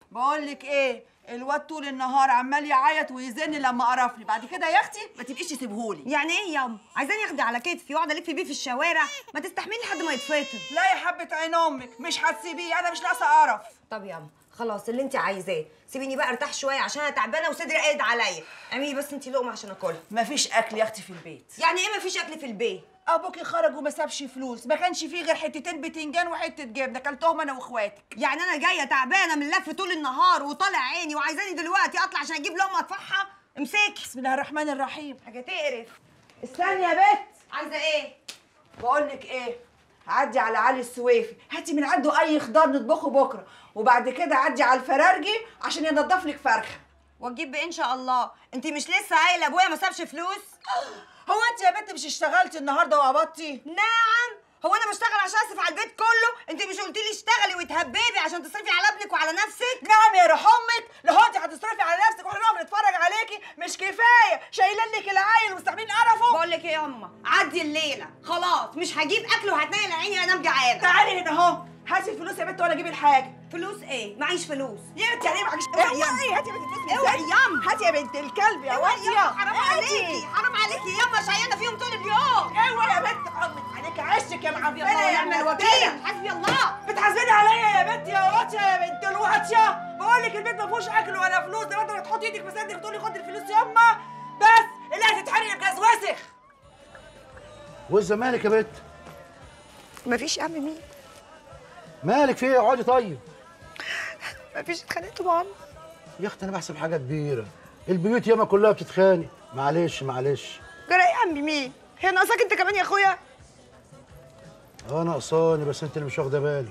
بقول لك ايه الواد طول النهار عمال يعيط ويزن لما قرفني بعد كده يا اختي ما تبقيش تسيبهولي يعني ايه ياما عايزاني اخدي على كتفي واقعد الف بيه في الشوارع ما تستحملي لحد ما يتفطر لا يا حبه عين امك مش هتسيبيه انا مش ناقصه قرف طب ياما خلاص اللي انت عايزاه سيبيني بقى ارتاح شويه عشان انا تعبانه وصدري قايد عليا اعملي بس انت لقمه عشان اكلها مفيش اكل يا اختي في البيت يعني ايه مفيش اكل في البيت ابوكي خرج وما سابش فلوس ما كانش فيه غير حتتين بتنجان وحته جبنه كلتهم انا واخواتك يعني انا جايه تعبانه من لف طول النهار وطالع عيني وعايزاني دلوقتي اطلع عشان اجيب لقمه ادفعها امسكي بسم الله الرحمن الرحيم حاجه تقرف استني يا بت عايزه ايه بقول لك ايه عدي على علي السويفي هاتي من عنده اي خضار نطبخه بكره وبعد كده عدي على الفرارجي عشان ينضف لك فرخه واجيب بايه ان شاء الله انت مش لسه قايله ابويا ما سابش فلوس هو انت يا بنت مش اشتغلتي النهارده وقبضتي نعم هو انا بشتغل عشان اصرف على البيت كله انت مش قلتي لي اشتغلي وتهببي عشان تصرفي على ابنك وعلى نفسك نعم يا روح امك لو انت هتصرفي على نفسك واحنا نقف نتفرج عليكي مش كفايه شايلين لك العيل ومستحملين قرفه بقول لك ايه يا اما عدي الليله خلاص مش هجيب اكل وهتنيل عيني انام جعانه تعالي هنا اهو هاتي الفلوس يا بنت وانا اجيب الحاجه فلوس ايه معيش فلوس يا بنت يعني معكش اوعي يا اوعي هاتي يا بنت الفلوس اوعي ياما. هاتي يا بنت الكلب يا اوعي واطيه ياما، حرام عليكي حرام عليكي ياما شيانه فيهم طول اليوم اوعي يا بنت حرمت عليك عشك يا معفنه الله يا ونعم الوكيل الوكيل حسبي الله بتحاسبيني عليا يا بنت يا واطيه يا بنت الواطيه بقول لك البيت ما فيهوش اكل ولا فلوس ده بدل ما تحطي ايدك في صدرك تقولي خد الفلوس يما بس اللي هتتحرق الجاز وسخ والزمالك يا بت مفيش يا عم مين مالك في ايه اقعدي طيب مفيش اتخانقت مع عم يا اختي انا بحسب حاجه كبيره البيوت ياما كلها بتتخانق معلش معلش جرى ايه يا عم مين هي ناقصاك انت كمان يا اخويا اه ناقصاني بس انت اللي مش واخده بالك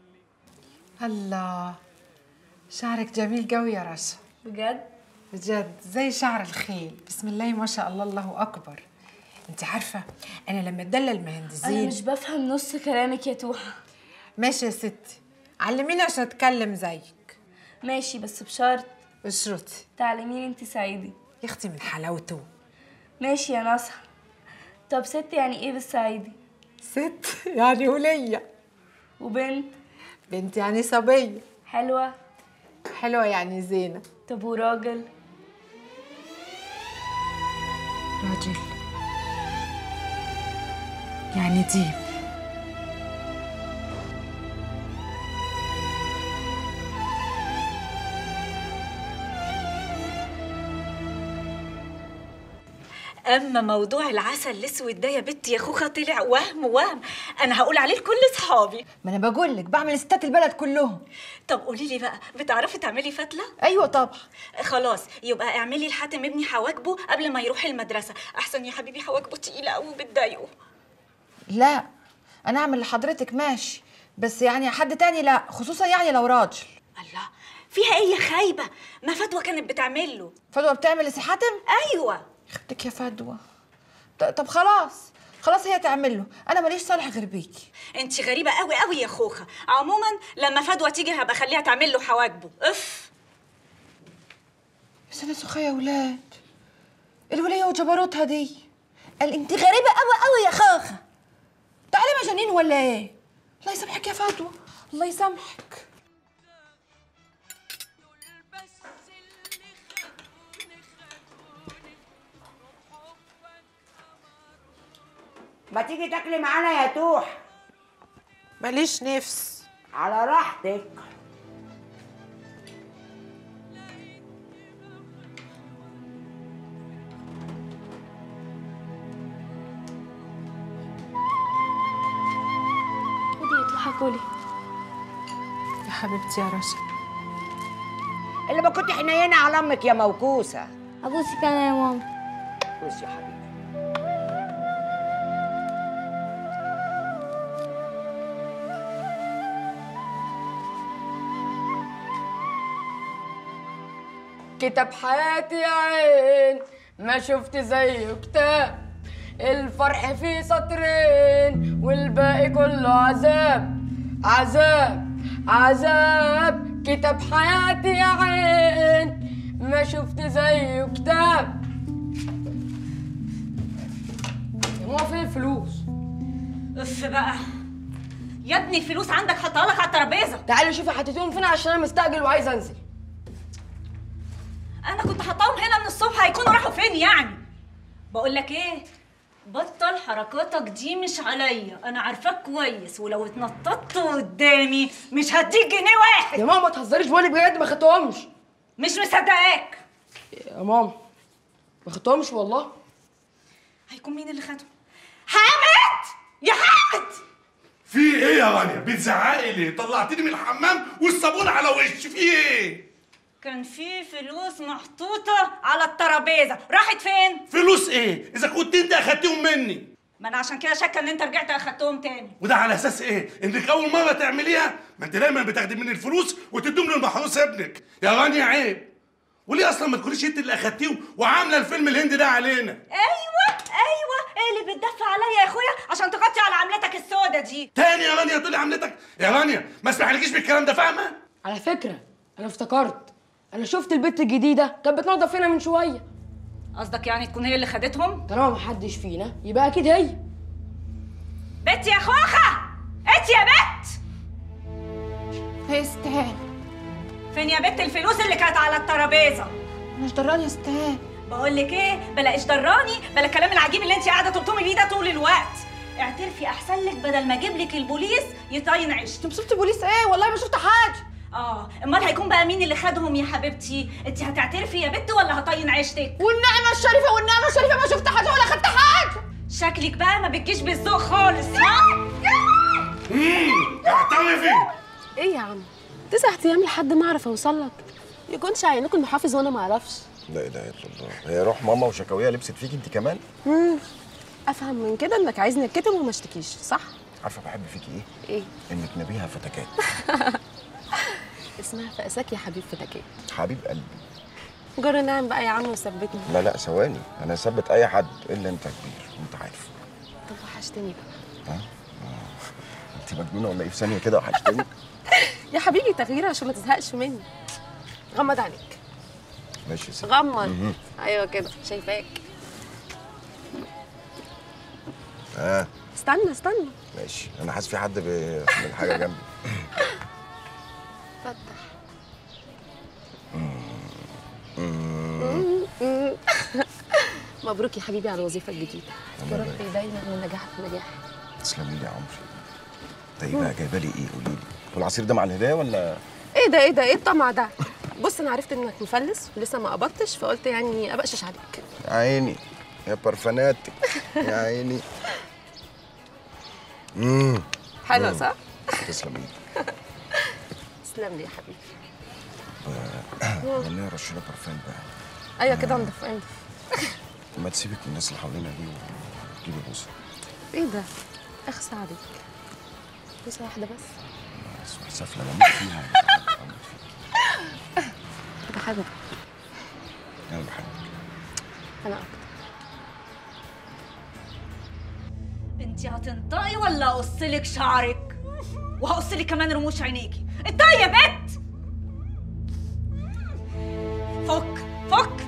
الله شعرك جميل قوي يا رشا بجد بجد زي شعر الخيل بسم الله ما شاء الله الله اكبر انت عارفه انا لما اتدلل انا المهندسين مش بفهم نص كلامك يا توحة ماشي يا ستي علميني عشان اتكلم زيك ماشي بس بشرط اشرطي تعلميني انت صعيدي يا اختي من حلاوته ماشي يا نصح طب ست يعني ايه بالصعيدي ست يعني ولية وبنت بنت يعني صبية حلوة حلوة يعني زينة طب وراجل راجل يعني ديب اما موضوع العسل الاسود ده يا بنتي يا خوخه طلع وهم وهم انا هقول عليه لكل اصحابي ما انا بقول لك بعمل ستات البلد كلهم طب قولي لي بقى بتعرفي تعملي فتله ايوه طبعا خلاص يبقى اعملي لحاتم ابني حواجبه قبل ما يروح المدرسه احسن يا حبيبي حواجبه تقيله قوي وبتضايقه لا انا اعمل لحضرتك ماشي بس يعني حد تاني لا خصوصا يعني لو راجل الله فيها ايه يا خايبه ما فدوى كانت بتعمل له فدوى بتعمل لسي حاتم ايوه يخبتك يا فدوى ط- طب خلاص خلاص هي تعمل له انا ماليش صالح غير بيكي انت غريبه قوي قوي يا خوخه عموما لما فدوى تيجي هبقى اخليها تعمل له حواجبه اف بس انا سخيه يا ولاد الوليه وجبروتها دي قال انت غريبه قوي قوي يا خاخه تعالي مجانين ولا ايه الله يسامحك يا فدوى الله يسامحك ما تيجي تاكلي معانا يا توح ماليش نفس على راحتك خدي يا توحة كلي يا حبيبتي يا رشا اللي ما كنت حنينه على امك يا موكوسه ابوسك انا يا ماما بص يا حبيبي كتاب حياتي يا عين ما شفت زيه كتاب الفرح فيه سطرين والباقي كله عذاب عذاب عذاب كتاب حياتي يا عين ما شفت زيه كتاب يا ماما فين الفلوس اف بقى يا ابني الفلوس عندك حطها لك على الترابيزه تعالي شوفي حطيتيهم فين عشان انا مستعجل وعايز انزل انا كنت حطاهم هنا من الصبح هيكونوا راحوا فين يعني بقول لك ايه بطل حركاتك دي مش عليا انا عارفاك كويس ولو اتنططت قدامي مش هديك جنيه واحد يا ماما ما تهزريش بقولك بجد ما خدتهمش مش مصدقاك يا ماما ما خدتهمش والله هيكون مين اللي خدهم حامد يا حامد في ايه يا رانيا بتزعقي ليه طلعتني من الحمام والصابون على وشي في ايه كان في فلوس محطوطة على الترابيزة راحت فين؟ فلوس ايه اذا كنت انت اخدتيهم مني ما انا عشان كده شاكة ان انت رجعت اخدتهم تاني وده على اساس ايه انك اول مره تعمليها ما انت دايما بتاخدي مني الفلوس وتدوم للمحروس ابنك يا رانيا عيب وليه اصلا ما تكونيش انت اللي اخدتيهم وعامله الفيلم الهندي ده علينا ايوه ايوه ايه اللي بتدفع عليا يا اخويا عشان تغطي على عملتك السودة دي تاني يا رانيا تقولي عملتك يا رانيا ما اسمحلكيش بالكلام ده فاهمه على فكره انا افتكرت انا شفت البت الجديده كانت بتنظف هنا من شويه قصدك يعني تكون هي اللي خدتهم؟ طالما محدش فينا يبقى اكيد هي بت يا خوخة انت يا بت هي استهان فين يا بت الفلوس اللي كانت على الترابيزة مش ضراني يا استهان بقول لك ايه بلا ايش دراني بلا الكلام العجيب اللي انت قاعده تلطمي بيه ده طول الوقت اعترفي احسن لك بدل ما اجيب لك البوليس يطين عيش انت شفت البوليس ايه والله ما شفت حاجه اه امال هيكون بقى مين اللي خدهم يا حبيبتي انت هتعترفي يا بت ولا هطين عيشتك والنعمه الشريفه والنعمه الشريفه ما شفت حاجه ولا خدت حاجه شكلك بقى ما بتجيش بالذوق خالص ها امم اعترفي ايه يا عم تسع ايام لحد ما اعرف اوصل لك يكونش عينكم المحافظ وانا ما اعرفش لا اله الا الله هي روح ماما وشكاويها لبست فيك انت كمان امم افهم من كده انك عايزني اتكتم وما اشتكيش صح عارفه بحب فيكي ايه ايه انك نبيها فتكات اسمها فاساك يا حبيب فتكات حبيب قلبي جر نعم بقى يا عم وثبتني لا لا ثواني انا اثبت اي حد الا انت كبير وانت عارف طب وحشتني بقى ها آه. انت مجنونه ولا ايه في ثانيه كده وحشتني يا حبيبي تغيير عشان ما تزهقش مني غمض عليك ماشي يا ستي غمض مهم. ايوه كده شايفاك اه استنى استنى ماشي انا حاسس في حد بيعمل حاجه جنبي فتح مبروك يا حبيبي على الوظيفه الجديده الله يا يبارك. رب دايما من نجاح لنجاح تسلمي لي يا عمري طيب بقى جايبه لي ايه قولي لي والعصير ده مع الهدايا ولا ايه ده ايه ده ايه الطمع ده بص انا عرفت انك مفلس ولسه ما قبضتش فقلت يعني ابقشش عليك يا عيني يا برفاناتك يا عيني امم حلوه مم. صح تسلمي لي تسلم لي يا حبيبي خلينا رشينا برفان بقى ايوه كده انضف انضف ما تسيبك من الناس اللي حوالينا دي وتجيبي بوسه ايه ده اخسى عليك بوسه واحده بس اسمع سفله بموت فيها بموت فيك. بحبك انا بحبك انا اكتر انت هتنطقي ولا اقصلك شعرك وهقصلك كمان رموش عينيكي انطقي يا بت فك فك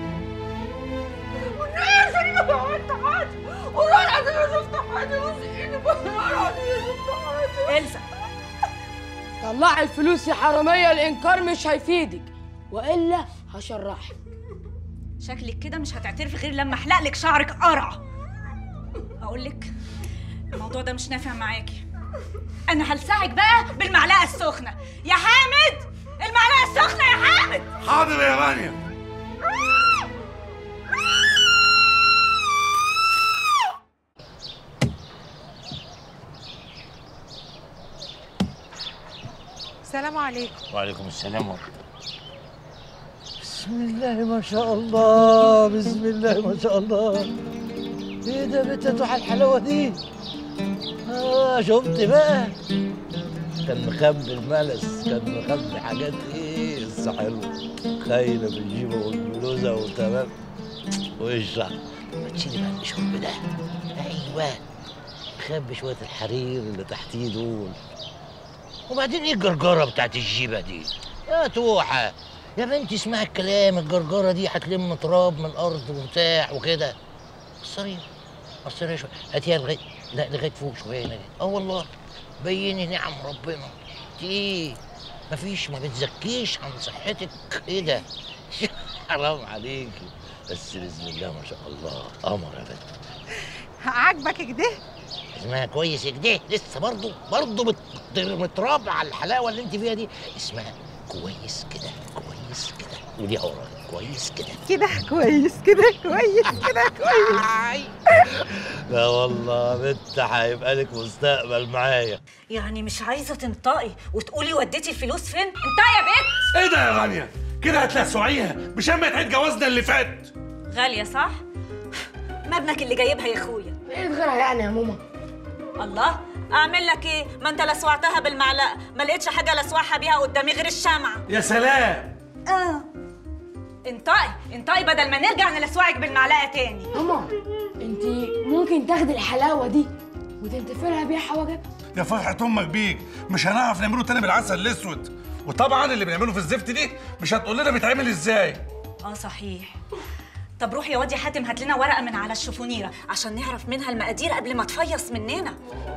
والنعمه الشريفه ما عملت حاجه والله العظيم ما شفت حاجه بص ايدي والله العظيم ما شفت حاجه إلسا طلعي الفلوس يا حراميه الانكار مش هيفيدك والا هشرحك شكلك كده مش هتعترفي غير لما احلق لك شعرك قرع اقول لك الموضوع ده مش نافع معاكي انا هلسعك بقى بالمعلقه السخنه يا حامد المعلقه السخنه يا حامد حاضر يا رانيا السلام عليكم وعليكم السلام ورحمة بسم الله ما شاء الله بسم الله ما شاء الله ايه ده بنت على الحلاوه دي اه شفت بقى كان مخبي الملس كان مخبي حاجات ايه بس حلو خايله بالجيبه والبلوزه وتمام والشعر ما تشيلي بقى الشرب ده ايوه مخبي شويه الحرير اللي تحتيه دول وبعدين ايه الجرجره بتاعت الجيبه دي يا توحه يا بنتي اسمعي الكلام الجرجره دي هتلم تراب من الارض وبتاع وكده قصريها قصريها شويه هاتيها لغايه لا لغايه فوق شويه هنا اه والله بيني نعم ربنا انت ايه مفيش ما بتزكيش عن صحتك ايه ده حرام عليكي بس بسم الله ما شاء الله قمر يا بنت عاجبك كده اسمها كويس كده لسه برضه برضه مت- متراب على الحلاوه اللي انت فيها دي اسمها كويس كده كويس كده ودي ورايا كويس كده كده كويس كده كويس كده كويس لا والله بنت هيبقى لك مستقبل معايا يعني مش عايزه تنطقي وتقولي وديتي الفلوس فين انطقي يا بنت ايه ده يا غانيه كده هتلسعيها مش اما عيد جوازنا اللي فات غاليه صح ما ابنك اللي جايبها يا اخويا ايه غيرها يعني يا ماما الله اعمل لك ايه ما انت لسوعتها بالمعلقه ما لقيتش حاجه لسوعها بيها قدامي غير الشمعه يا سلام اه انطقي انطقي بدل ما نرجع نلسوعك بالمعلقه تاني ماما انت ممكن تاخدي الحلاوه دي وتنتفلها بيها حواجب يا فرحة أمك بيك مش هنعرف نعمله تاني بالعسل الأسود وطبعا اللي بنعمله في الزفت دي مش هتقول لنا بيتعمل ازاي اه صحيح طب روح يا واد يا حاتم هات لنا ورقه من على الشفونيره عشان نعرف منها المقادير قبل ما تفيص مننا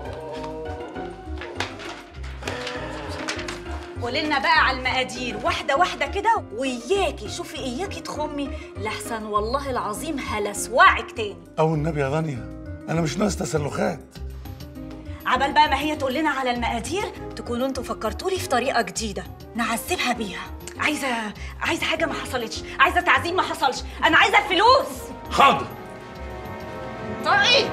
قولي لنا بقى على المقادير واحده واحده كده وإياكي شوفي إياكي تخمي لحسن والله العظيم هلسوعك تاني أو النبي يا غانية أنا مش ناقص تسلخات عبال بقى ما هي تقول لنا على المقادير تكونوا انتوا فكرتوا لي في طريقه جديده نعذبها بيها عايزه عايزه حاجه ما حصلتش عايزه تعذيب ما حصلش انا عايزه الفلوس حاضر طيب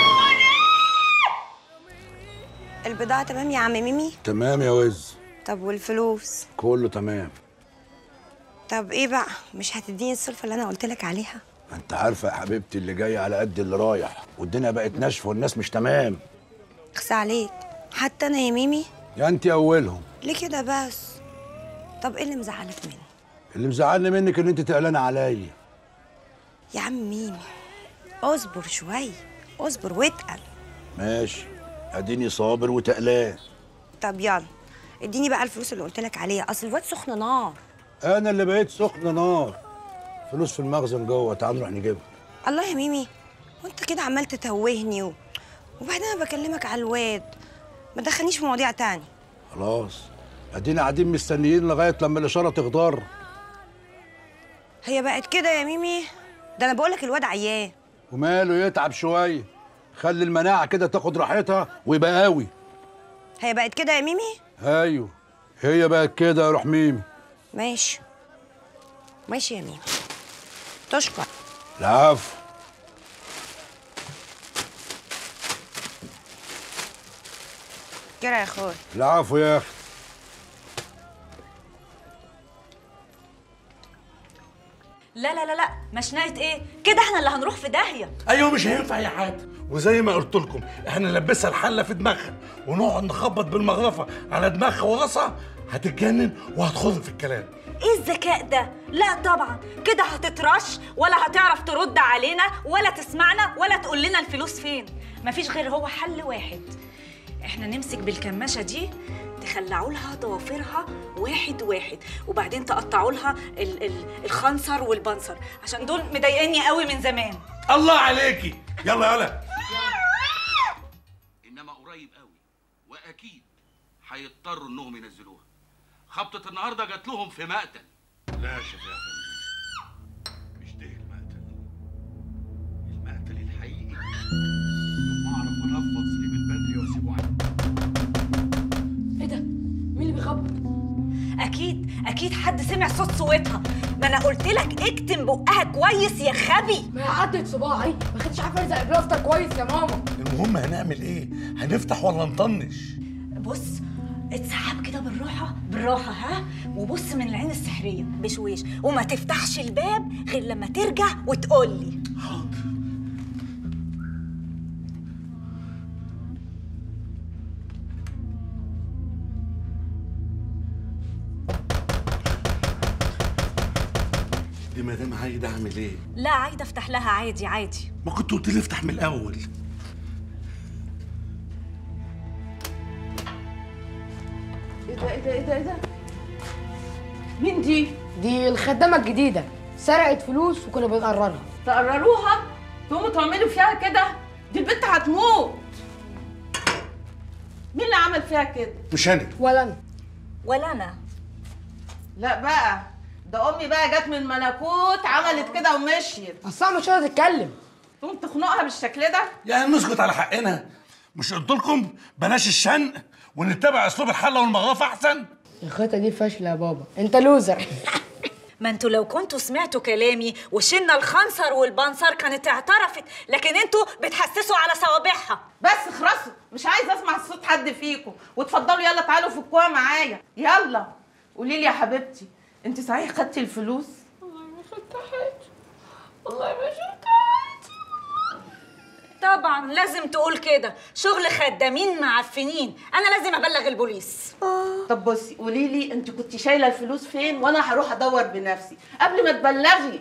البضاعة تمام يا عم ميمي تمام يا وز طب والفلوس كله تمام طب ايه بقى مش هتديني السلفة اللي انا قلت لك عليها انت عارفه يا حبيبتي اللي جاي على قد اللي رايح والدنيا بقت ناشفه والناس مش تمام اخس عليك حتى انا يا ميمي يا انت اولهم ليه كده بس طب ايه اللي مزعلك مني اللي مزعلني منك ان انت تقلانه عليا يا عم ميمي اصبر شوية اصبر واتقل ماشي اديني صابر وتقلان طب يلا اديني بقى الفلوس اللي قلت لك عليها اصل الواد سخن نار انا اللي بقيت سخن نار فلوس في المخزن جوه تعال نروح نجيبها الله يا ميمي وانت كده عمال تتوهني و... وبعدين انا بكلمك على الواد ما تدخلنيش في مواضيع تاني خلاص ادينا قاعدين مستنيين لغايه لما الاشاره تخضر هي بقت كده يا ميمي ده انا بقولك الواد عيان وماله يتعب شويه خلي المناعه كده تاخد راحتها ويبقى قوي هي بقت كده يا ميمي ايوه هي بقت كده يا روح ميمي ماشي ماشي يا ميمي تشكر العفو كده يا اخويا العفو يا اخي لا لا لا لا مشنقه ايه كده احنا اللي هنروح في داهيه ايوه مش هينفع يا حاتم وزي ما قلت لكم احنا نلبسها الحله في دماغها ونقعد نخبط بالمغرفه على دماغها وراسها هتتجنن وهتخوض في الكلام ايه الذكاء ده لا طبعا كده هتترش ولا هتعرف ترد علينا ولا تسمعنا ولا تقول لنا الفلوس فين مفيش غير هو حل واحد احنا نمسك بالكماشه دي تخلعوا لها ضوافرها واحد واحد وبعدين تقطعوا لها ال- ال- الخنصر والبنصر عشان دول مضايقني قوي من زمان الله عليكي يلا يلا انما قريب قوي واكيد هيضطروا انهم ينزلوها خبطه النهارده جات لهم في مقتل لا يا شيخ يا فندم مش ده المقتل المقتل الحقيقي لما اعرف انفض سليم البدري واسيبه عنه ايه ده مين اللي بيخبط اكيد اكيد حد سمع صوت صوتها ما انا قلت لك اكتم بقها كويس يا غبي ما هي عدت صباعي ما كنتش عارفه الزق البلاستر كويس يا ماما المهم هنعمل ايه هنفتح ولا نطنش بص اتسحب كده بالراحة بالراحة ها وبص من العين السحرية بشويش وما تفتحش الباب غير لما ترجع وتقول لي دي مدام عايده اعمل ايه لا عايدة افتح لها عادي عادي ما كنت قلت لي افتح من الاول ايه ده ايه ده ايه ده ايه ده مين دي دي الخدامه الجديده سرقت فلوس وكنا بنقررها تقرروها تقوموا تعملوا فيها كده دي البنت هتموت مين اللي عمل فيها كده مش انا ولا انا ولا انا لا بقى ده امي بقى جت من الملكوت عملت كده ومشيت اصلا مش قادره تتكلم تقوم تخنقها بالشكل ده يعني نسكت على حقنا مش قلت لكم بلاش الشنق ونتبع اسلوب الحله والمغافه احسن الخطه دي فاشله يا بابا انت لوزر ما انتوا لو كنتوا سمعتوا كلامي وشلنا الخنصر والبنصر كانت اعترفت لكن انتوا بتحسسوا على صوابعها بس اخرسوا مش عايزه اسمع صوت حد فيكم واتفضلوا يلا تعالوا فكوها معايا يلا قولي لي يا حبيبتي انت صحيح خدتي الفلوس والله ما خدت حاجة والله ما شفت طبعا لازم تقول كده شغل خدامين معفنين انا لازم ابلغ البوليس طب بصي قولي لي انت كنت شايله الفلوس فين وانا هروح ادور بنفسي قبل ما تبلغي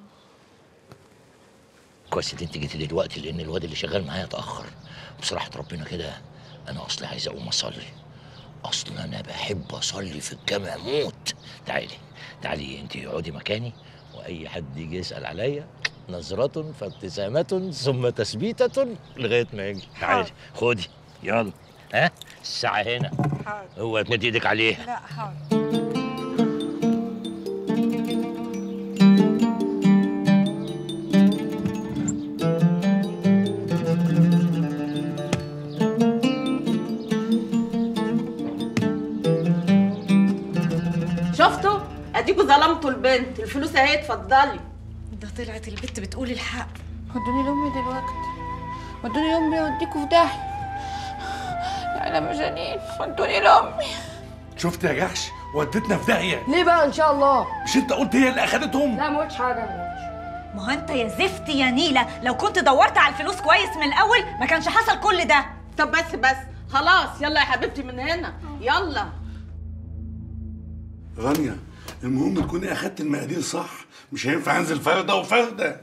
كويس ان انت جيتي دلوقتي لان الواد اللي شغال معايا اتاخر بصراحه ربنا كده انا اصلي عايز اقوم اصلي اصل انا بحب اصلي في الجامع موت تعالي تعالي انت اقعدي مكاني واي حد يجي يسال عليا نظرة فابتسامة ثم تثبيتة لغاية ما يجي تعالي خدي يلا ها الساعة هنا حاضر اوعي تمد ايدك عليها لا حاضر شفتوا اديكوا ظلمتوا البنت الفلوس اهي اتفضلي ده طلعت البت بتقول الحق ودوني لامي دلوقتي ودوني لامي اوديكوا في داهيه يا انا مجانين ودوني لامي شفت يا جحش ودتنا في داهيه ليه بقى ان شاء الله مش انت قلت هي اللي اخدتهم لا ما قلتش حاجه ما قلتش ما هو انت يا زفت يا نيله لو كنت دورت على الفلوس كويس من الاول ما كانش حصل كل ده طب بس بس خلاص يلا يا حبيبتي من هنا يلا رانيا المهم تكوني اخدت المقادير صح مش هينفع انزل فرده وفرده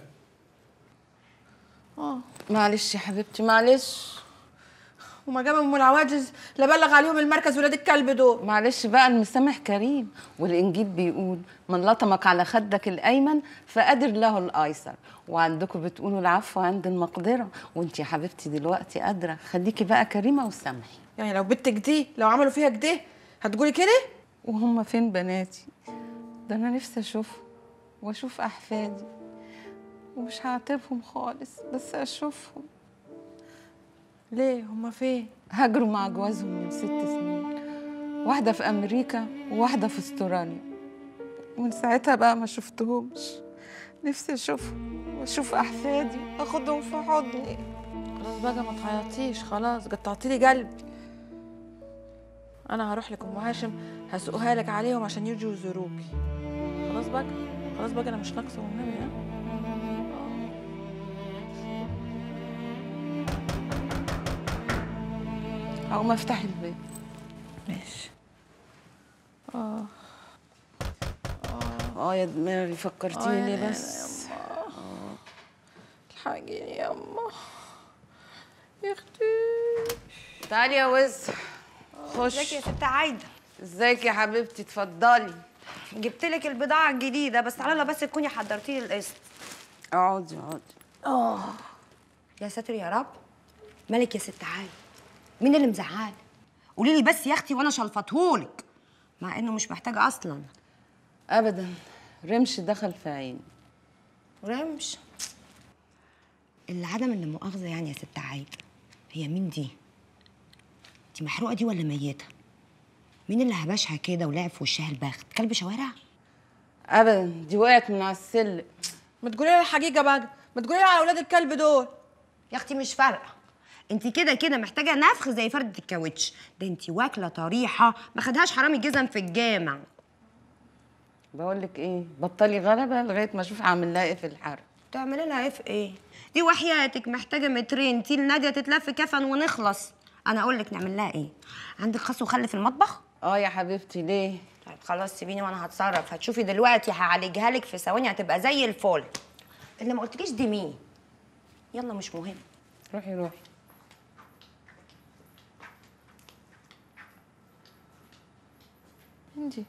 اه معلش يا حبيبتي معلش وما جاب ام العواجز لا بلغ عليهم المركز ولاد الكلب دول معلش بقى المسامح كريم والانجيل بيقول من لطمك على خدك الايمن فقدر له الايسر وعندكم بتقولوا العفو عند المقدره وانت يا حبيبتي دلوقتي قادره خليكي بقى كريمه وسامحي يعني لو بنتك دي لو عملوا فيها كده هتقولي كده وهم فين بناتي ده انا نفسي اشوفهم واشوف احفادي ومش هعاتبهم خالص بس اشوفهم ليه هما فين هاجروا مع جوازهم من ست سنين واحدة في أمريكا وواحدة في استراليا ومن ساعتها بقى ما شفتهمش نفسي أشوفهم وأشوف أحفادي أخدهم في حضني خلاص بقى ما تعيطيش خلاص قطعتي لي قلبي انا هروح لك ام هاشم هسوقها لك عليهم عشان يجوا يزوروكي خلاص بقى خلاص بقى انا مش ناقصه والنبي ها أقوم أفتح الباب ماشي اه اه يا دماغي فكرتيني آه يا ليه نانا بس يما. الحقيني يا اما يا اختي تعالي يا وز ازيك خش يا ست عايده ازيك يا حبيبتي اتفضلي جبت لك البضاعه الجديده بس على الله بس تكوني حضرتي لي القسط اقعدي اقعدي اه يا ساتر يا رب مالك يا ست عايده مين اللي مزعلك قولي لي بس يا اختي وانا شلفطهولك مع انه مش محتاجه اصلا ابدا رمش دخل في عيني رمش اللي عدم اللي مؤاخذه يعني يا ست عايده هي مين دي دي محروقه دي ولا ميته مين اللي هبشها كده ولعب في وشها البخت كلب شوارع ابدا دي وقعت من على السلم ما تقولي لي الحقيقه بقى ما تقولي لي على اولاد الكلب دول يا اختي مش فارقه انت كده كده محتاجه نفخ زي فرده الكاوتش ده انت واكله طريحه ما خدهاش حرامي جزم في الجامع بقول لك ايه بطلي غلبه لغايه ما اشوف هعمل لها ايه في الحرب تعملي لها ايه في ايه دي وحياتك محتاجه مترين تيل ناديه تتلف كفن ونخلص انا اقول لك نعمل لها ايه عندك خس وخل في المطبخ اه يا حبيبتي ليه طيب خلاص سيبيني وانا هتصرف هتشوفي دلوقتي هعالجها لك في ثواني هتبقى زي الفل اللي ما قلتليش دي مين يلا مش مهم روحي روحي انتي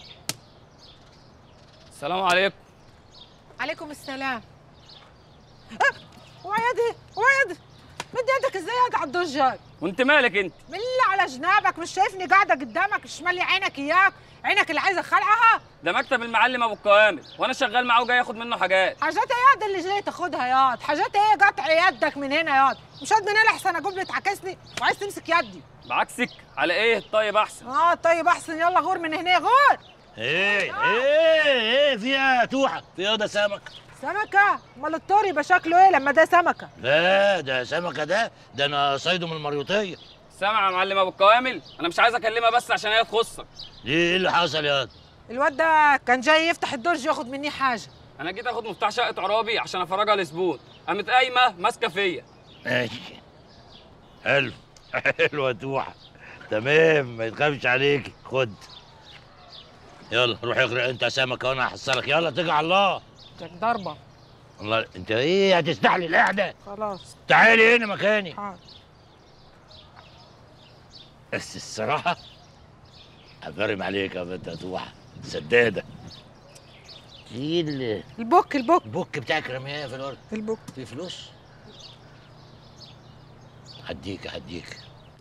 السلام عليكم عليكم السلام اه وعيدي وعيدي مد يدك ازاي على الدجاج وانت مالك انت من اللي على جنابك مش شايفني قاعده قدامك مش مالي عينك اياك عينك اللي عايزه خلعها ده مكتب المعلم ابو الكوامل وانا شغال معاه وجاي اخد منه حاجات حاجات ايه ياض اللي جاي تاخدها ياض حاجات ايه قطع يدك من هنا ياض مش قد من هنا احسن اقوم بتعكسني وعايز تمسك يدي بعكسك على ايه طيب احسن اه طيب احسن يلا غور من هنا غور ايه ايه ايه فيها توحه فيها ده سمك سمكه امال الطور يبقى شكله ايه لما ده سمكه لا ده سمكه ده ده انا صيده من المريوطيه سامع يا معلم ابو الكوامل انا مش عايز اكلمها بس عشان هي تخصك ليه ايه اللي حصل يا واد؟ الواد ده كان جاي يفتح الدرج ياخد مني حاجه انا جيت اخد مفتاح شقه عرابي عشان افرجها لزبون قامت قايمه ماسكه فيا ماشي حلو حلو يا توحه تمام ما يتخافش عليك خد يلا روح اغرق انت يا سمكه وانا هحصلك يلا اتكل على الله جاك ضربه الله انت ايه هتستحلي القعده خلاص تعالي هنا مكاني حاضر بس الصراحه افرم عليك يا بنت يا توحه سداده ايه ال- البوك البوك البوك بتاعك رمياه في الارض البوك في فلوس هديك هديك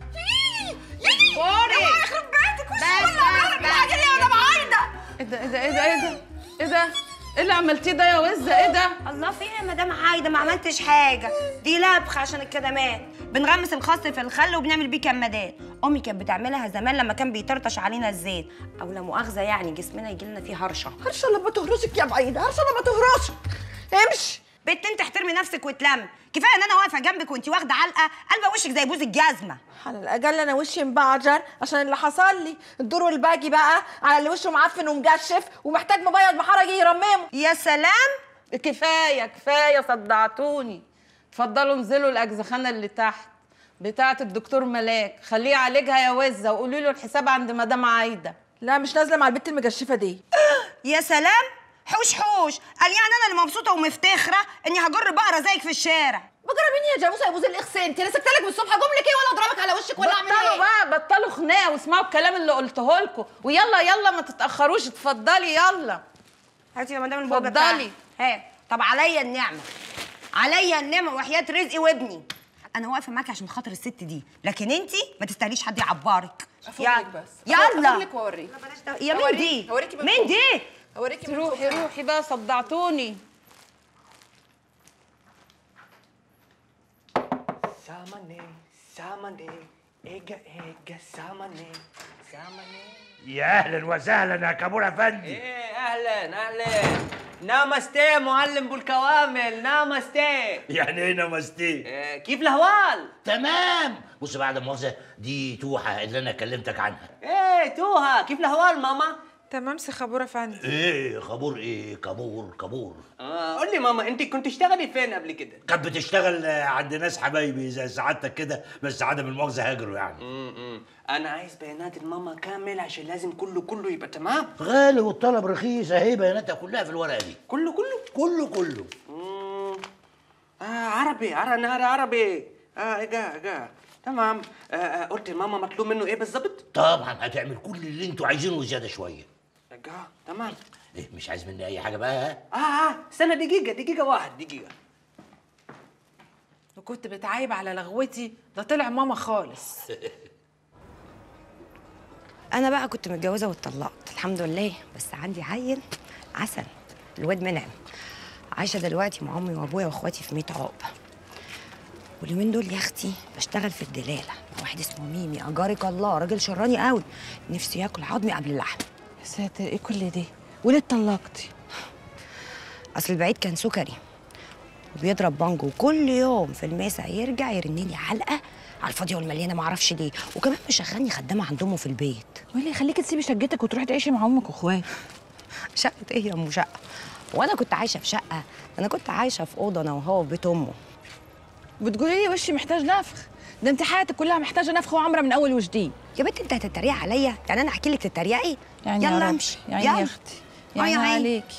فوري يخرب بيتك وش بس، والله بس، انا بالحاجه دي وانا بعايده ايه ده ايه ده ايه ده ايه ده ايه ده ايه اللي عملتيه ده يا وزه ايه ده الله في ايه يا مدام عايده ما عملتش حاجه دي لبخ عشان الكدمات بنغمس الخس في الخل وبنعمل بيه كمادات امي كانت بتعملها زمان لما كان بيطرطش علينا الزيت او لا مؤاخذه يعني جسمنا يجي لنا فيه هرشه هرشه لما تهرشك يا بعيده هرشه لما تهرشك امشي بنت انت احترمي نفسك وتلم كفايه ان انا واقفه جنبك وانت واخده علقه قلبه وشك زي بوز الجزمه على الاقل انا وشي مبعجر عشان اللي حصل لي الدور والباقي بقى على اللي وشه معفن ومجشف ومحتاج مبيض محرج يرممه يا سلام كفايه كفايه صدعتوني اتفضلوا انزلوا الاجزخانه اللي تحت بتاعه الدكتور ملاك خليه يعالجها يا وزه وقولي له الحساب عند مدام عايده لا مش نازله مع البت المجشفه دي يا سلام حوش حوش قال يعني انا اللي مبسوطه ومفتخره اني هجر بقره زيك في الشارع بقرا مين يا جاموسه يا بوز الاخسان انت انا سكتلك من الصبح اقوم لك ايه ولا اضربك على وشك ولا اعمل بطلوا ايه بقى بطلوا خناقه واسمعوا الكلام اللي قلته لكم ويلا يلا ما تتاخروش اتفضلي يلا هاتي يا مدام البوجه اتفضلي. ها طب عليا النعمه عليا النعمه وحياه رزقي وابني انا واقفه معاكي عشان خاطر الست دي لكن انت ما تستاهليش حد يعبرك أفوقلك بس. يلا أفوقلك وأوريك. يا مين أوريك. دي أوريكي من مين فوق. دي اوريكي من روحي فوق. روحي بقى صدعتوني سامني سامني اجا اجا سامني سامني يا اهلا وسهلا يا كابور افندي ايه اهلا اهلا نامستي معلم بالكوامل نامستي يعني ايه نمستي إيه كيف الاهوال تمام بص بعد مؤاخذه دي توحه اللي انا كلمتك عنها ايه توها كيف الاهوال ماما تمام سي خبوره فندم ايه خبور ايه كابور كابور آه قول لي ماما انت كنت تشتغلي فين قبل كده كانت بتشتغل آه، عند ناس حبايبي زي سعادتك كده بس عدم المؤاخذه هاجروا يعني امم انا عايز بيانات الماما كامل عشان لازم كله كله يبقى تمام غالي والطلب رخيص اهي بياناتها كلها في الورقه دي كله كله كله كله مم. آه عربي عربي نهار عربي اه اجا اجا تمام آه آه قلت لماما مطلوب منه ايه بالظبط طبعا هتعمل كل اللي انتوا عايزينه وزياده شويه اجا تمام ايه مش عايز مني اي حاجه بقى ها؟ اه اه استنى دقيقة دقيقة واحد دقيقة وكنت بتعايب على لغوتي ده طلع ماما خالص انا بقى كنت متجوزه واتطلقت الحمد لله بس عندي عيل عسل الواد منعم عايشه دلوقتي مع امي وابويا واخواتي في 100 عقبه واليومين دول يا اختي بشتغل في الدلاله مع واحد اسمه ميمي اجارك الله راجل شراني قوي نفسي ياكل عظمي قبل اللحم يا ساتر ايه كل دي وليه اتطلقتي اصل البعيد كان سكري وبيضرب بانجو وكل يوم في المسا يرجع يرن لي علقه على الفاضيه والمليانه ما اعرفش ليه وكمان مشغلني خدامه عندهم في البيت واللي يخليكي تسيبي شقتك وتروحي تعيشي مع امك واخواتك شقه ايه يا ام شقه وانا كنت عايشه في شقه انا كنت عايشه في اوضه انا وهو في بيت امه بتقولي لي وشي محتاج نفخ ده انت حياتك كلها محتاجه نفخ وعمره من اول وجديد يا بنت انت هتتريق عليا يعني انا احكي لك تتريقي يعني يا يلا رب. امشي يعني يلا يا اختي آه يعني يا عيني. عليكي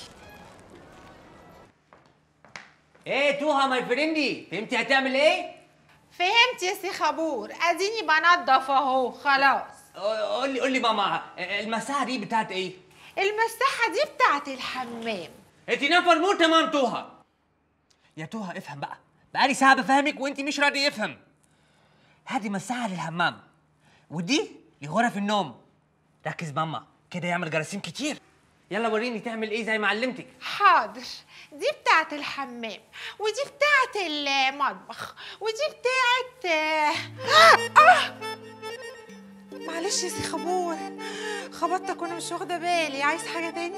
ايه توها ماي فريندي فهمتي هتعمل ايه؟ فهمت يا سي خبور اديني بنضف اهو خلاص قول لي قول لي ماما المساحة دي بتاعت ايه؟ المساحه دي بتاعت الحمام انت نفر مو تمام توها يا توها افهم بقى بقالي ساعة بفهمك وانت مش راضي يفهم هذه مساحة للحمام ودي لغرف النوم ركز ماما كده يعمل جراثيم كتير يلا وريني تعمل ايه زي ما علمتك حاضر دي بتاعت الحمام ودي بتاعت المطبخ ودي بتاعت آه. آه. معلش يا سي خبور خبطتك وانا مش واخده بالي عايز حاجه تاني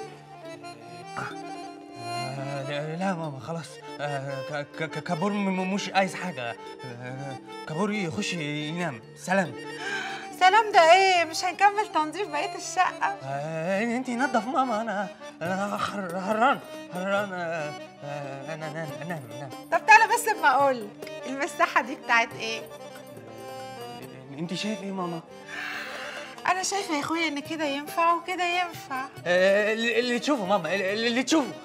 آه لا, لا ماما خلاص آه ك- ك- كابور م- م- مش عايز حاجة آه كابور يخش ينام سلام سلام ده ايه مش هنكمل تنظيف بقيه الشقه آه انت نظف ماما انا انا حر- حران حران آه آه انا انام انام انام طب تعالى بس اما اقول المساحه دي بتاعت ايه انت شايف ايه ماما؟ انا شايفه يا اخويا ان كده ينفع وكده ينفع آه اللي اللي تشوفه ماما اللي اللي تشوفه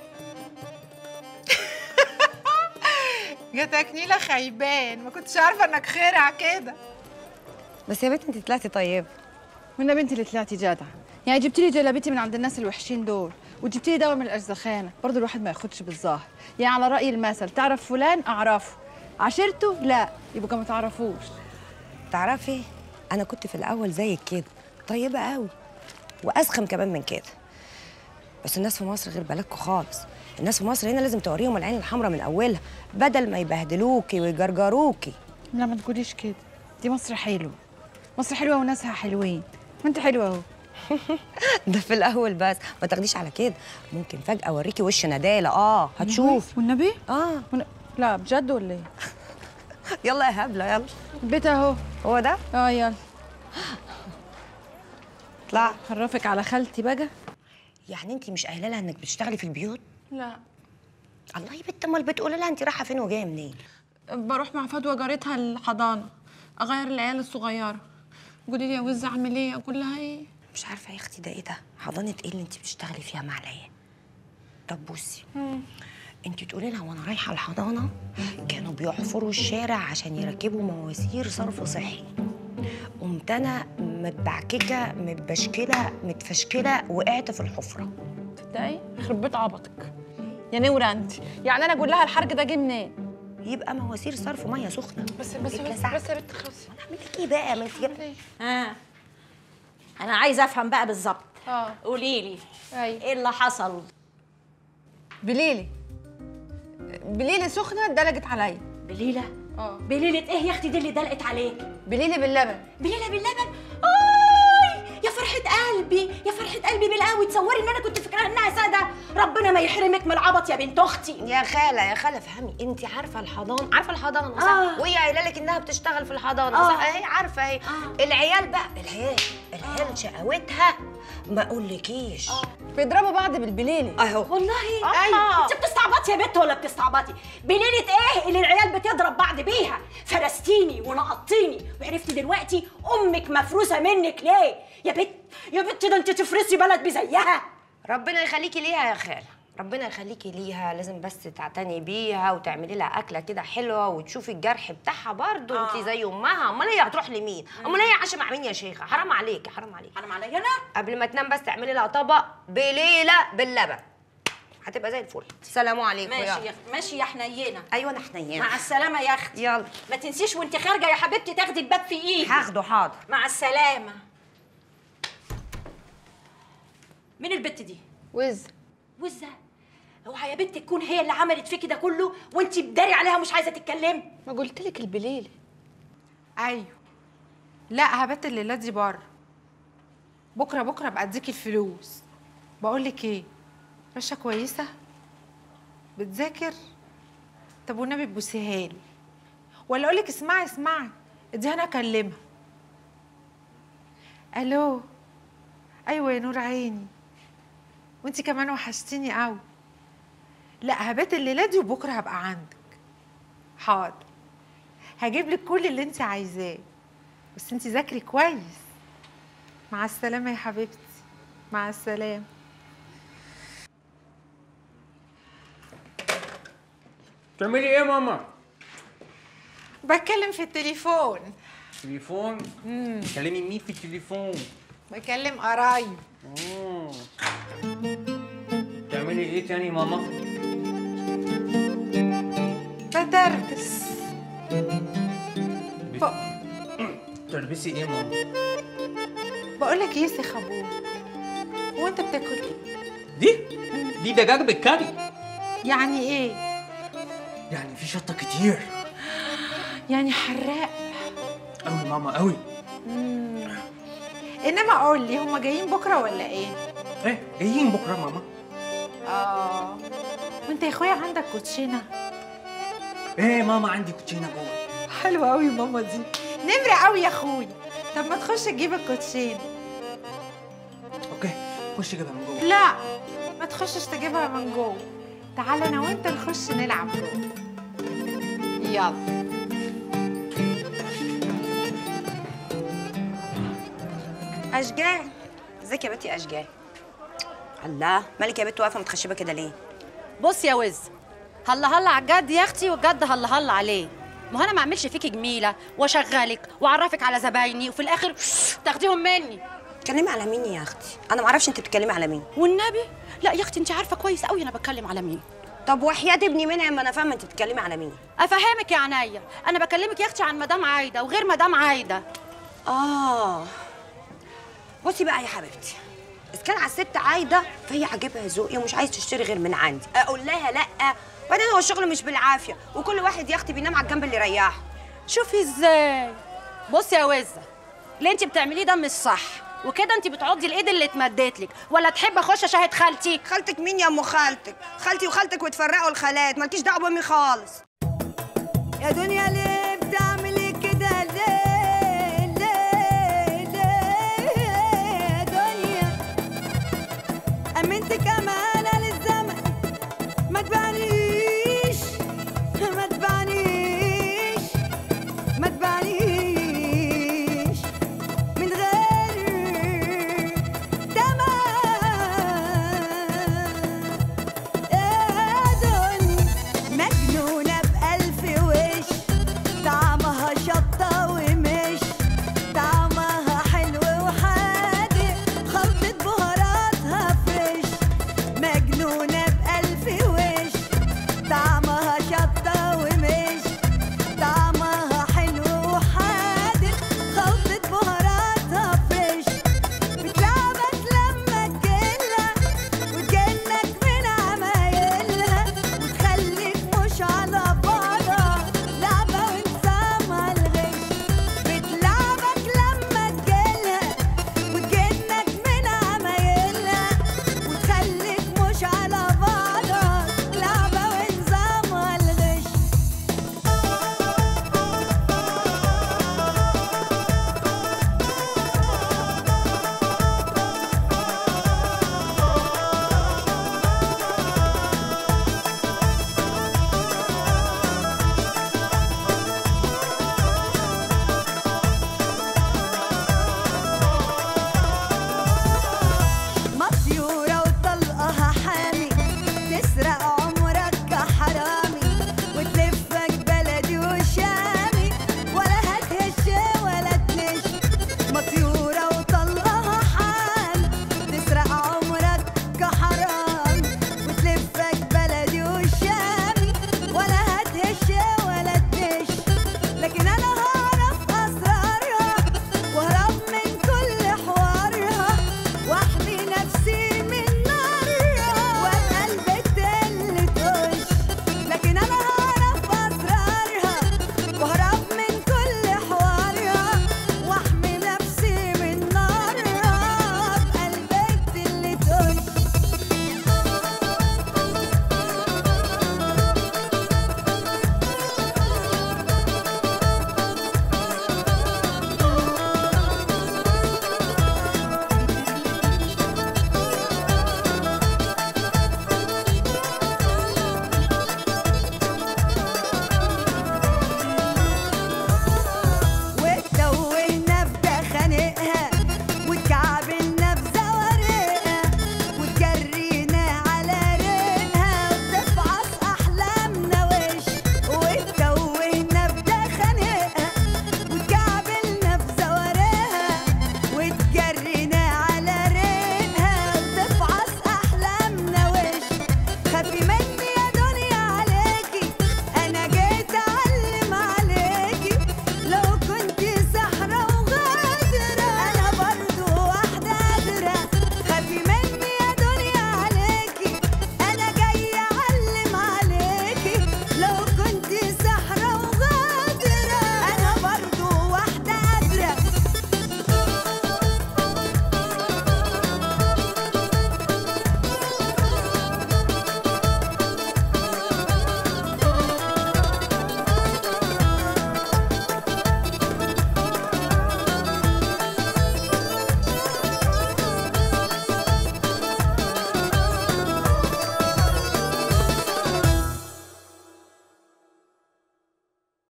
جاتك نيله خيبان ما كنتش عارفه انك خرع كده بس يا بنت انت طلعتي طيبه والنبي انت اللي طلعتي جدعه يعني جبت لي جلابيتي من عند الناس الوحشين دول وجبت لي دواء من الارزخانه برضه الواحد ما ياخدش بالظاهر يعني على راي المثل تعرف فلان اعرفه عشرته لا يبقى ما تعرفوش تعرفي انا كنت في الاول زيك كده طيبه قوي واسخم كمان من كده بس الناس في مصر غير بلدكم خالص الناس في مصر هنا لازم توريهم العين الحمراء من اولها بدل ما يبهدلوكي ويجرجروكي لا ما تقوليش كده دي مصر حلوه مصر حلوه وناسها حلوين ما انت حلوه اهو ده في الاول بس ما تاخديش على كده ممكن فجاه اوريكي وش نداله اه هتشوف والنبي اه ون... لا بجد ولا ايه يلا يا هبله يلا البيت اهو هو ده اه يلا اطلع عرفك على خالتي بقى يعني انت مش قايله لها انك بتشتغلي في البيوت لا الله يا بنت امال بتقولي لها انت رايحه فين وجايه منين بروح مع فدوى جارتها الحضانه اغير العيال الصغيره قولي لي يا وز اعمل ايه اقول لها ايه مش عارفه يا اختي ده ايه ده حضانه ايه اللي انت بتشتغلي فيها مع العيال طب بصي انت تقولي لها وانا رايحه الحضانه كانوا بيحفروا الشارع عشان يركبوا مواسير صرف صحي قمت انا متبعككه متبشكله متفشكله وقعت في الحفره تصدقي يخرب بيت عبطك يا نورة انت يعني انا اقول لها الحرج ده جه منين يبقى مواسير صرف ميه سخنه بس بس بس, بس يا بنت خلصي اعمل لك ايه بقى ما انت جايبة- اه انا عايزه افهم بقى بالظبط اه قولي لي ايوه ايه اللي حصل بليلي بليلي سخنه دلجت عليا بليله اه بليله ايه يا اختي دي اللي دلقت عليك بليلي باللبن بليله باللبن اوي يا فرحه قلبي يا فرحه قلبي بالقوي تصوري ان انا كنت فاكراها انها ساده ربنا ما يحرمك من العبط يا بنت اختي يا خاله يا خاله فهمي انت عارفه الحضانه عارفه الحضانه صح آه. وهي قايله لك انها بتشتغل في الحضانه آه. صح اهي عارفه اهي العيال بقى العيال العيال شقاوتها ما اقولكيش بيضربوا بعض بالبليلي اهو والله آه. ايوه انت بتستعبطي يا بنت ولا بتستعبطي بليله ايه اللي العيال بتضرب بعض بيها فرستيني ونقطيني وعرفتي دلوقتي امك مفروسه منك ليه يا بنت يا بنت ده انت تفرسي بلد بزيها ربنا يخليكي ليها يا خاله ربنا يخليكي ليها لازم بس تعتني بيها وتعملي لها اكله كده حلوه وتشوفي الجرح بتاعها برضه آه. انت زي امها امال هي هتروح لمين امال هي عايشه مع مين يا شيخه حرام عليكي حرام عليكي حرام عليا انا قبل ما تنام بس تعملي لها طبق بليله باللبن هتبقى زي الفل السلام عليكم ماشي يلا. يا ماشي يا حنينه ايوه انا حنينه مع السلامه يا اختي يلا ما تنسيش وانت خارجه يا حبيبتي تاخدي الباب في ايدك هاخده حاضر مع السلامه مين البت دي وز وزه اوعى يا بنت تكون هي اللي عملت فيكي ده كله وانت بداري عليها ومش عايزه تتكلمي ما قلت لك البليلي ايوه لا هبات الليله دي بره بكره بكره ابقى اديكي الفلوس بقول لك ايه رشه كويسه بتذاكر طب والنبي تبوسيها لي ولا اقول لك اسمعي اسمعي اديها انا اكلمها الو ايوه يا نور عيني وانت كمان وحشتيني قوي لا هبات الليله دي وبكره هبقى عندك حاضر هجيب لك كل اللي انت عايزاه بس انت ذاكري كويس مع السلامه يا حبيبتي مع السلامه تعملي ايه ماما؟ بتكلم في التليفون تليفون؟ تكلمي مين في التليفون؟ بكلم قرايب مم. تعملي ايه تاني ماما؟ بدردس ف... تلبسي ايه يا ماما بقول لك ايه يا سي خبور هو انت بتاكل ايه دي دي دجاج بالكاري يعني ايه يعني في شطه كتير يعني حراق قوي ماما قوي مم. انما قول لي هما جايين بكره ولا ايه ايه جايين بكره ماما اه وانت يا اخويا عندك كوتشينه ايه ماما عندي كوتشينه جوه حلوه قوي ماما دي نمره قوي يا اخويا طب ما تخش تجيب الكوتشينه اوكي خش جيبها من جوه لا ما تخشش تجيبها من جوه تعال انا وانت نخش نلعب جوه يلا اشجاه ازيك يا بنتي اشجاه الله مالك يا بنت واقفه متخشبه كده ليه بص يا وز هلا هلا على الجد يا اختي والجد هلا هلا عليه ما هو انا ما اعملش فيكي جميله واشغلك واعرفك على زبايني وفي الاخر تاخديهم مني بتتكلمي على مين يا اختي انا ما اعرفش انت بتتكلمي على مين والنبي لا يا اختي انت عارفه كويس قوي انا بتكلم على مين طب وحياه ابني منعم ما انا فاهمه انت بتتكلمي على مين افهمك يا عينيا انا بكلمك يا اختي عن مدام عايده وغير مدام عايده اه بصي بقى يا حبيبتي اذا كان على الست عايده فهي عاجبها ذوقي ومش عايز تشتري غير من عندي اقول لها لا وبعدين هو الشغل مش بالعافيه وكل واحد يا اختي بينام على الجنب اللي يريحه شوفي ازاي بصي يا وزه اللي انت بتعمليه ده مش صح وكده انت بتعضي الايد اللي اتمدت لك ولا تحب اخش اشاهد خالتي خالتك مين يا ام خالتك خالتي وخالتك وتفرقوا الخالات مالكيش دعوه بامي خالص يا دنيا ليه